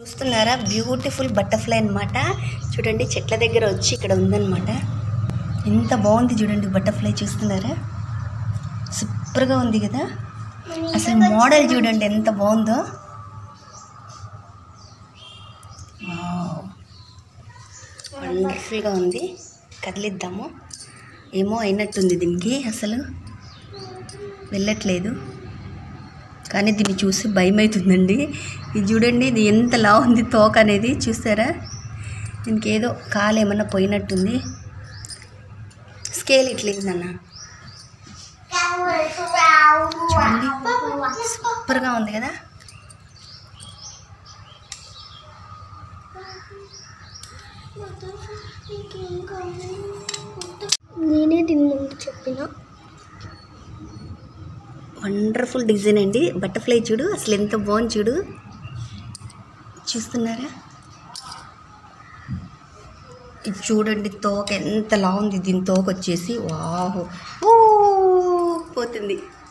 చూస్తున్నారా beautiful butterfly అన్నమాట చూడండి చెట్ల దగ్గర వచ్చి ఇక్కడ ఉందన్నమాట ఎంత బాగుంది చూడండి బటర్ఫ్లై చూస్తున్నారా సూపర్గా ఉంది కదా అసలు మోడల్ చూడండి ఎంత బాగుందో వండర్ఫుల్గా ఉంది కదిలిద్దాము ఏమో అయినట్టుంది దీనికి అసలు వెళ్ళట్లేదు కానీ దీన్ని చూసి భయం అవుతుందండి ఇది చూడండి ఇది ఎంత లా ఉంది తోక అనేది చూసారా దీనికి ఏదో కాలు ఏమన్నా పోయినట్టుంది స్కేల్ ఇట్లేదన్న చూడండి సూపర్గా ఉంది కదా నేనే దీని ముందు చెప్పిన వండర్ఫుల్ డిజైన్ అండి బటర్ఫ్లై చూడు అసలు ఎంత బాగుంది చూడు చూస్తున్నారా ఇది చూడండి తోక ఎంత లా ఉంది దీని తోక వచ్చేసి వాహో ఊ పోతుంది